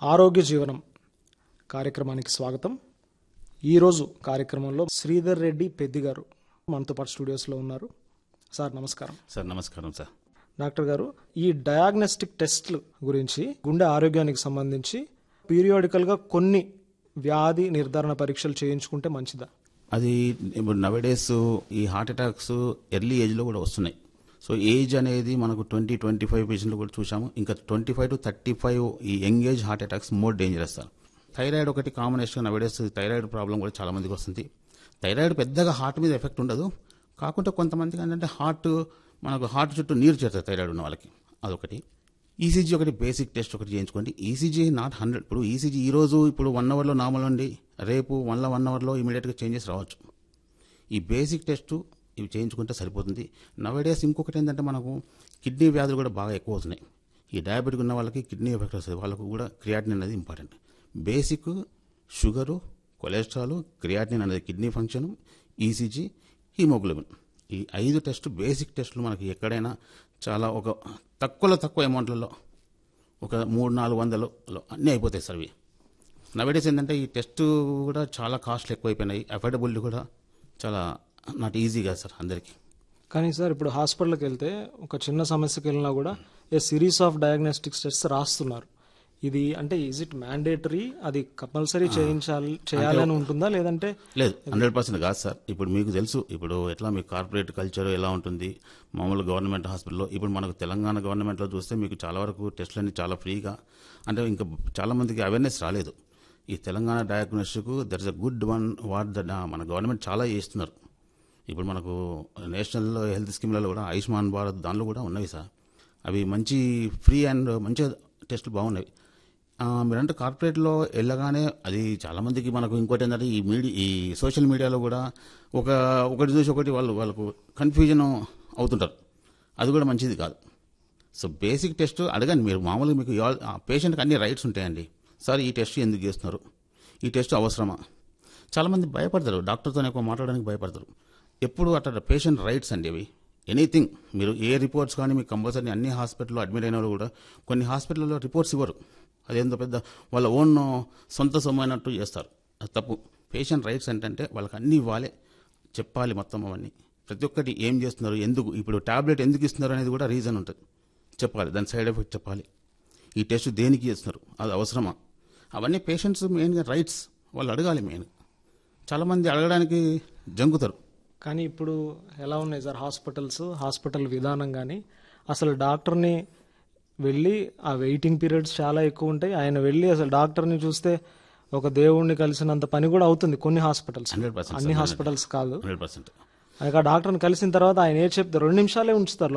ఆరోగ్య జీవనం కార్యక్రమానికి స్వాగతం ఈరోజు కార్యక్రమంలో శ్రీధర్ రెడ్డి పెద్ది గారు మనతో పాటు స్టూడియోస్లో ఉన్నారు సార్ నమస్కారం సార్ నమస్కారం సార్ డాక్టర్ గారు ఈ డయాగ్నోస్టిక్ టెస్ట్లు గురించి గుండె ఆరోగ్యానికి సంబంధించి పీరియాడికల్గా కొన్ని వ్యాధి నిర్ధారణ పరీక్షలు చేయించుకుంటే మంచిదా అది ఇప్పుడు నవడేస్ ఈ హార్ట్ అటాక్స్ ఎర్లీ ఏజ్లో కూడా వస్తున్నాయి సో ఏజ్ అనేది మనకు ట్వంటీ ట్వంటీ ఫైవ్ పేషెంట్లు కూడా చూసాము ఇంకా twenty five to thirty five ఈ young age heart attacks more dangerous sir thyroid ఒకటి కాంబినేషన్ నవడేస్ థైరాయిడ్ ప్రాబ్లం కూడా చాలా మందికి వస్తుంది థైరాయిడ్ పెద్దగా హార్ట్ మీద ఎఫెక్ట్ ఉండదు కాకుంటే కొంతమందికి ఏంటంటే హార్ట్ మనకు హార్ట్ చుట్టూ నీరు చేస్తుంది థైరాయిడ్ ఉన్న వాళ్ళకి అదొకటి ఈసీజీ ఒకటి బేసిక్ టెస్ట్ ఒకటి చేయించుకోండి ఈసీజీ నాట్ హండ్రెడ్ ఇప్పుడు ఈసీజీ ఈ రోజు ఇప్పుడు వన్ అవర్లో నార్మల్ ఉండి రేపు వన్ వన్ అవర్లో ఇమీడియట్గా చేంజెస్ రావచ్చు ఈ బేసిక్ టెస్ట్ ఇవి చేయించుకుంటే సరిపోతుంది నవేడేస్ ఇంకొకటి ఏంటంటే మనకు కిడ్నీ వ్యాధులు కూడా బాగా ఎక్కువ అవుతున్నాయి ఈ డయాబెటిక్ ఉన్న వాళ్ళకి కిడ్నీ ఎఫెక్ట్ వస్తుంది వాళ్ళకు కూడా క్రియాటిన్ అనేది important basic sugar cholesterol creatine అనేది కిడ్నీ ఫంక్షన్ ఈసీజీ హీమోగ్లోబిన్ ఈ ఐదు టెస్ట్ బేసిక్ టెస్టులు మనకి ఎక్కడైనా చాలా ఒక తక్కువలో తక్కువ అమౌంట్లలో ఒక మూడు నాలుగు వందలు అన్నీ అయిపోతాయి సార్ ఇవి నవేడేస్ ఏంటంటే ఈ టెస్ట్ కూడా చాలా కాస్ట్లు ఎక్కువైపోయినాయి అఫోర్డబుల్ కూడా చాలా నాట్ ఈజీగా సార్ అందరికీ కానీ సార్ ఇప్పుడు హాస్పిటల్కి వెళ్తే ఒక చిన్న సమస్యకి వెళ్ళినా కూడా a series of diagnostics test రాస్తున్నారు ఇది అంటే ఈజ్ ఇట్ మ్యాండేటరీ అది కంపల్సరీ చేయించాలి చేయాలని ఉంటుందా లేదంటే లేదు హండ్రెడ్ పర్సెంట్ కాదు సార్ ఇప్పుడు మీకు తెలుసు ఇప్పుడు ఎట్లా మీ కార్పొరేట్ కల్చర్ ఎలా ఉంటుంది మామూలు గవర్నమెంట్ హాస్పిటల్లో ఇప్పుడు మనకు తెలంగాణ గవర్నమెంట్లో చూస్తే మీకు చాలా వరకు టెస్టులన్నీ చాలా ఫ్రీగా అంటే ఇంకా చాలా మందికి అవేర్నెస్ రాలేదు ఈ Telangana diagnostic there is a good one what the మన గవర్నమెంట్ చాలా చేస్తున్నారు ఇప్పుడు మనకు నేషనల్ హెల్త్ స్కీమ్లలో కూడా ఆయుష్మాన్ భారత్ దానిలో కూడా ఉన్నాయి సార్ అవి మంచి ఫ్రీ అండ్ మంచి టెస్టులు బాగున్నాయి ఆ, మీరంటే కార్పొరేట్లో వెళ్ళగానే అది చాలా మందికి మనకు ఇంకోటి ఏంటంటే ఈ మీడియా ఈ సోషల్ మీడియాలో కూడా ఒక ఒకటి చూసి ఒకటి వాళ్ళు వాళ్ళకు కన్ఫ్యూజన్ అవుతుంటారు అది కూడా మంచిది కాదు సో బేసిక్ టెస్ట్ అడగండి మీరు మామూలుగా మీకు ఇవాళ- ఆ పేషెంట్కి అన్ని రైట్స్ ఉంటాయండి సార్ ఈ టెస్ట్ ఎందుకు చేస్తున్నారు ఈ టెస్ట్ అవసరమా చాలామంది భయపడతారు డాక్టర్తో ఎక్కువ మాట్లాడడానికి భయపడతారు ఎప్పుడు అట్లా పేషెంట్ రైట్స్ అండి అవి ఎనీథింగ్ మీరు ఏ రిపోర్ట్స్ కానీ మీకు కంపల్సరీ అన్ని హాస్పిటల్లో అడ్మిట్ అయిన వాళ్ళు కూడా కొన్ని హాస్పిటల్లో రిపోర్ట్స్ ఇవ్వరు అదేందో పెద్ద వాళ్ళ ఓన్ సొంత సొమ్మైనట్టు చేస్తారు అది తప్పు పేషెంట్ రైట్స్ ఏంటంటే వాళ్ళకి అన్ని ఇవ్వాలి చెప్పాలి మొత్తం అవన్నీ ప్రతి ఒక్కటి ఏం చేస్తున్నారు ఎందుకు ఇప్పుడు టాబ్లెట్ ఎందుకు ఇస్తున్నారు అనేది కూడా రీజన్ ఉంటుంది చెప్పాలి దాని సైడ్ ఎఫెక్ట్ చెప్పాలి ఈ టెస్ట్ దేనికి చేస్తున్నారు అది అవసరమా అవన్నీ పేషెంట్స్ మెయిన్గా రైట్స్ వాళ్ళు అడగాలి మెయిన్ చాలామంది అడగడానికి జంకుతారు కానీ ఇప్పుడు ఎలా ఉన్నాయి సార్ హాస్పిటల్స్ హాస్పిటల్ విధానం కానీ అసలు డాక్టర్ని వెళ్ళి ఆ వెయిటింగ్ పీరియడ్స్ చాలా ఎక్కువ ఉంటాయి ఆయన వెళ్ళి అసలు డాక్టర్ని చూస్తే ఒక దేవుణ్ణి కలిసినంత పని కూడా అవుతుంది కొన్ని హాస్పిటల్స్ హండ్రెడ్ పర్సెంట్ అన్ని హాస్పిటల్స్ కాదు హండ్రెడ్ పర్సెంట్ ఆ డాక్టర్ని కలిసిన తర్వాత ఆయన ఏ చెప్తారు రెండు నిమిషాలే ఉంచుతారు